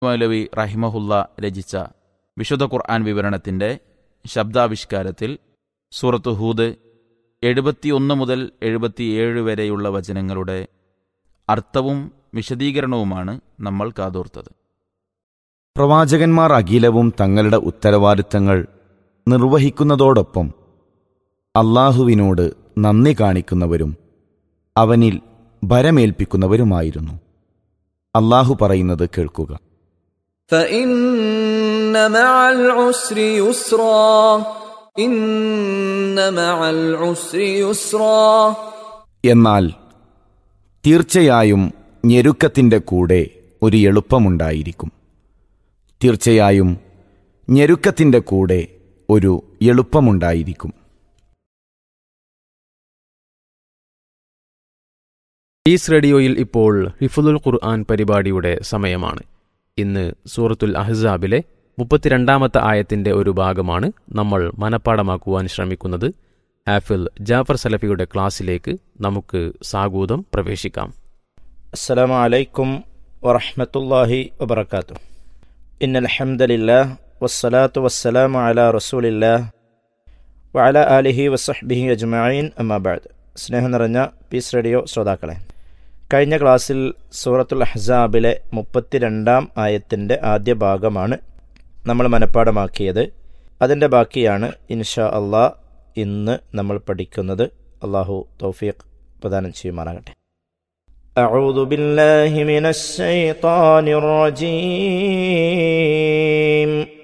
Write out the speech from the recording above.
മൗലവി റഹിമഹുല്ല രചിച്ച വിശുദ്ധ ഖുർആൻ വിവരണത്തിന്റെ ശബ്ദാവിഷ്കാരത്തിൽ സൂറത്ത് ഹൂദ് എഴുപത്തിയൊന്ന് മുതൽ എഴുപത്തിയേഴ് വരെയുള്ള വചനങ്ങളുടെ അർത്ഥവും വിശദീകരണവുമാണ് നമ്മൾ കാതോർത്തത് പ്രവാചകന്മാർ അഖിലവും തങ്ങളുടെ ഉത്തരവാദിത്തങ്ങൾ നിർവഹിക്കുന്നതോടൊപ്പം അള്ളാഹുവിനോട് നന്ദി കാണിക്കുന്നവരും അവനിൽ ഭരമേൽപ്പിക്കുന്നവരുമായിരുന്നു അള്ളാഹു പറയുന്നത് കേൾക്കുക فإن مع العسر يسرا إن مع العسر يسرا എന്നാൽ തീർച്ചയായും ഞെരുക്കത്തിൻ്റെ കൂടെ ഒരു എളുപ്പമുണ്ടായിരിക്കും തീർച്ചയായും ഞെരുക്കത്തിൻ്റെ കൂടെ ഒരു എളുപ്പമുണ്ടായിരിക്കും പീസ് റേഡിയോയിൽ ഇപ്പോൾ ഹിഫുലുൽ ഖുർആൻ പരിപാടിയുടെ സമയമാണ് ഇന്ന് സൂറത്തുൽ അഹ്സാബിലെ മുപ്പത്തിരണ്ടാമത്തെ ആയത്തിന്റെ ഒരു ഭാഗമാണ് നമ്മൾ മനഃപ്പാടമാക്കുവാൻ ശ്രമിക്കുന്നത് ഹാഫിൽ ജാഫർ സലഫിയുടെ ക്ലാസ്സിലേക്ക് നമുക്ക് സാഗൂതം പ്രവേശിക്കാം السلام عليكم ورحمة الله وبركاته إن الحمد لله والصلاة والسلام على رسول الله وعلى آله وصحبه أجمعين أما بعد സ്നേഹം നിറഞ്ഞ പീസ് റേഡിയോ ശ്രോതാക്കളെ കഴിഞ്ഞ ക്ലാസ്സിൽ സൂറത്തുൽ അഹ്സാബിലെ മുപ്പത്തിരണ്ടാം ആയത്തിൻ്റെ ആദ്യ ഭാഗമാണ് നമ്മൾ മനഃപ്പാടമാക്കിയത് അതിൻ്റെ ബാക്കിയാണ് ഇൻഷാ അള്ളാ ഇന്ന് നമ്മൾ പഠിക്കുന്നത് അള്ളാഹു തൗഫീഖ് പ്രദാനം ചെയ്യുമാറാകട്ടെ أعوذ بالله من الشيطان الرجيم